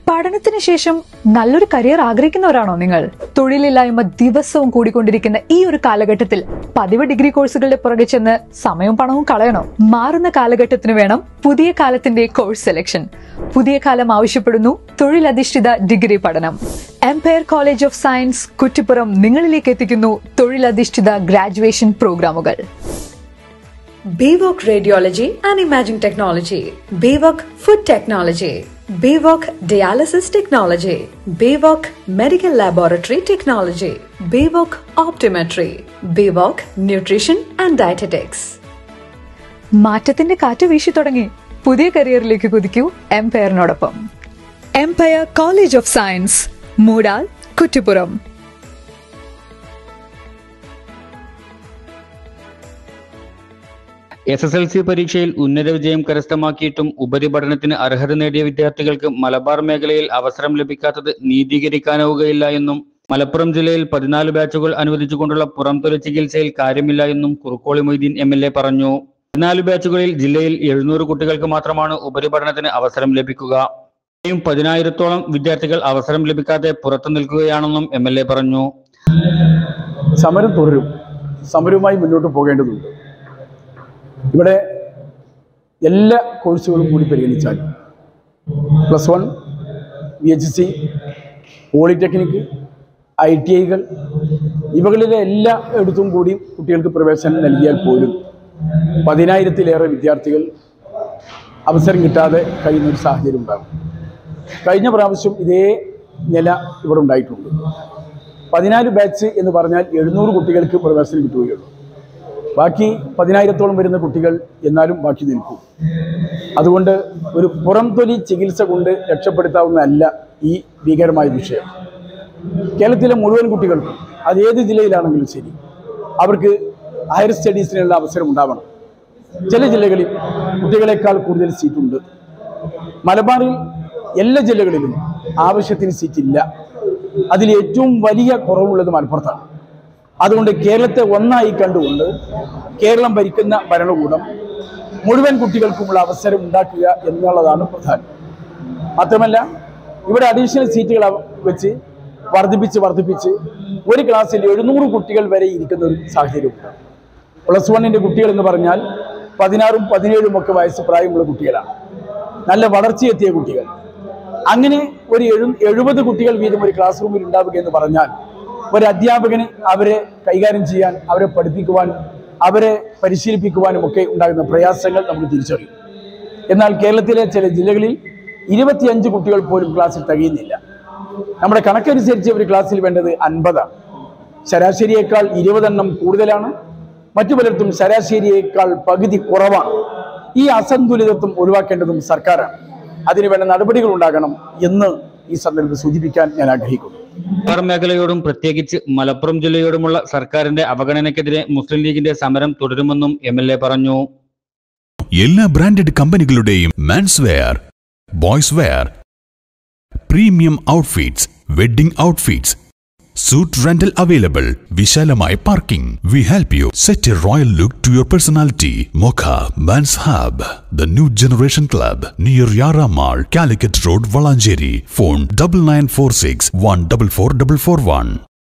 പഠനത്തിന് ശേഷം നല്ലൊരു കരിയർ ആഗ്രഹിക്കുന്നവരാണോ നിങ്ങൾ തൊഴിലില്ലായ്മ ദിവസവും കൂടിക്കൊണ്ടിരിക്കുന്ന ഈ ഒരു കാലഘട്ടത്തിൽ പതിവ് ഡിഗ്രി കോഴ്സുകളുടെ പുറകെ ചെന്ന് സമയവും പണവും കളയണോ മാറുന്ന കാലഘട്ടത്തിന് വേണം പുതിയ കാലത്തിന്റെ കോഴ്സ് സെലക്ഷൻ പുതിയ കാലം ആവശ്യപ്പെടുന്നു തൊഴിലധിഷ്ഠിത ഡിഗ്രി പഠനം Empire College of Science Kuttippuram നിങ്ങളിലേക്ക് എത്തിക്കുന്നു തൊഴിലധിഷ്ഠിത ഗ്രാജുവേഷൻ പ്രോഗ്രാമുകൾ BVOC Radiology and Imaging Technology, BVOC Food Technology, BVOC Dialysis Technology, BVOC Medical Laboratory Technology, BVOC Optometry, BVOC Nutrition and Dietetics. മാറ്റത്തിന്റെ കാറ്റ് വീശി തുടങ്ങി പുതിയ കരിയറിലേക്ക് കുതിക്കൂ എംപയറിനോടൊപ്പം Empire College of Science Moodal Kuttippuram S S L C പരീക്ഷയിൽ ഉന്നത വിജയം കരസ്ഥമാക്കിയിട്ടും ഉപരിപഠനത്തിന് അർഹത നേടിയ വിദ്യാർത്ഥികൾക്ക് മലബാർ മേഖലയിൽ അവസരം ലഭിക്കാത്തത് നീതീകരിക്കാനാവുകയില്ല എന്നും മലപ്പുറം ജില്ലയിൽ പതിനാല് ബാച്ചുകൾ അനുവദിച്ചുകൊണ്ടുള്ള പുറംതൊലി ചികിത്സയിൽ കാര്യമില്ല എന്നും Kurukkoli Moideen M L A പറഞ്ഞു പതിനാല് ബാച്ചുകളിൽ ജില്ലയിൽ എഴുന്നൂറ് കുട്ടികൾക്ക് മാത്രമാണ് ഉപരിപഠനത്തിന് അവസരം ലഭിക്കുക ഇനിയും പതിനായിരത്തോളം വിദ്യാർത്ഥികൾ അവസരം ലഭിക്കാതെ പുറത്തു നിൽക്കുകയാണെന്നും എം എൽ എ പറഞ്ഞു സമരം തുടരും സമരവുമായി മുന്നോട്ട് പോകേണ്ടതുണ്ട് ഇവിടെ എല്ലാ കോഴ്സുകളും കൂടി പരിഗണിച്ചാൽ plus one V H C polytechnic I T ഐകൾ ഇവകളിലെ എല്ലാ എടുത്തും കൂടി കുട്ടികൾക്ക് പ്രവേശനം നൽകിയാൽ പോലും പതിനായിരത്തിലേറെ വിദ്യാർത്ഥികൾ അവസരം കിട്ടാതെ കഴിയുന്ന ഒരു സാഹചര്യം ഉണ്ടാകും കഴിഞ്ഞ പ്രാവശ്യം ഇതേ നില ഇവിടെ ഉണ്ടായിട്ടുണ്ട് പതിനാല് ബാച്ച് എന്ന് പറഞ്ഞാൽ എഴുന്നൂറ് കുട്ടികൾക്ക് പ്രവേശനം കിട്ടുകയുള്ളൂ ബാക്കി പതിനായിരത്തോളം വരുന്ന കുട്ടികൾ എന്നാലും ബാക്കി നിൽക്കും അതുകൊണ്ട് ഒരു പുറംതൊലി ചികിത്സ കൊണ്ട് രക്ഷപ്പെടുത്താവുന്നതല്ല ഈ ഭീകരമായ വിഷയം കേരളത്തിലെ മുഴുവൻ കുട്ടികൾക്കും അത് ഏത് ജില്ലയിലാണെങ്കിലും ശരി അവർക്ക് ഹയർ സ്റ്റഡീസിനുള്ള അവസരം ഉണ്ടാവണം ചില ജില്ലകളിൽ കുട്ടികളെക്കാൾ കൂടുതൽ സീറ്റുണ്ട് മലബാറിൽ എല്ലാ ജില്ലകളിലും ആവശ്യത്തിന് സീറ്റില്ല അതിൽ ഏറ്റവും വലിയ കുറവുള്ളത് മലപ്പുറത്താണ് അതുകൊണ്ട് കേരളത്തെ ഒന്നായി കണ്ടുകൊണ്ട് കേരളം ഭരിക്കുന്ന ഭരണകൂടം മുഴുവൻ കുട്ടികൾക്കുമുള്ള അവസരം ഉണ്ടാക്കുക എന്നുള്ളതാണ് പ്രധാനം മാത്രമല്ല ഇവിടെ അഡീഷണൽ സീറ്റുകൾ അവ- വെച്ച് വർദ്ധിപ്പിച്ച് വർദ്ധിപ്പിച്ച് ഒരു ക്ലാസ്സിൽ എഴുന്നൂറ് കുട്ടികൾ വരെ ഇരിക്കുന്ന ഒരു സാഹചര്യമുണ്ട് പ്ലസ് വണ്ണിൻ്റെ കുട്ടികൾ എന്ന് പറഞ്ഞാൽ പതിനാറും പതിനേഴും ഒക്കെ വയസ്സ് പ്രായമുള്ള കുട്ടികളാണ് നല്ല വളർച്ചയെത്തിയ കുട്ടികൾ അങ്ങനെ ഒരു എഴു എഴുപത് കുട്ടികൾ വീതം ഒരു ക്ലാസ് റൂമിൽ ഉണ്ടാവുക എന്ന് പറഞ്ഞാൽ ഒരു അധ്യാപകന് അവരെ കൈകാര്യം ചെയ്യാൻ അവരെ പഠിപ്പിക്കുവാനും അവരെ പരിശീലിപ്പിക്കുവാനും ഒക്കെ ഉണ്ടാകുന്ന പ്രയാസങ്ങൾ നമുക്ക് തിരിച്ചറിയും എന്നാൽ കേരളത്തിലെ ചില ജില്ലകളിൽ ഇരുപത്തിയഞ്ച് കുട്ടികൾ പോലും ക്ലാസ്സിൽ തികയുന്നില്ല നമ്മുടെ കണക്കനുസരിച്ച് ഒരു ക്ലാസ്സിൽ വേണ്ടത് അൻപതാണ് ശരാശരിയേക്കാൾ ഇരുപതെണ്ണം കൂടുതലാണ് മറ്റു പലർക്കും ശരാശരിയേക്കാൾ പകുതി കുറവാണ് ഈ അസന്തുലിതത്വം ഒഴിവാക്കേണ്ടതും സർക്കാരാണ് അതിനുവേണ്ട നടപടികൾ ഉണ്ടാകണം എന്ന് ഈ സന്ദർഭത്തിൽ സൂചിപ്പിക്കാൻ ഞാൻ ആഗ്രഹിക്കുന്നു മലബാർ മേഖലയോടും പ്രത്യേകിച്ച് മലപ്പുറം ജില്ലയോടുമുള്ള സർക്കാരിന്റെ അവഗണനയ്ക്കെതിരെ മുസ്ലിം ലീഗിന്റെ സമരം തുടരുമെന്നും എം എൽ എ പറഞ്ഞു എല്ലാ ബ്രാൻഡഡ് കമ്പനികളുടെയും men's wear boys wear premium outfits wedding outfits suit rental available വിശാലമായ parking we help you set a royal look to your personality Mokha men's hub the new generation club near Yara mall Calicut road Valanchery phone double nine four six one double four double four one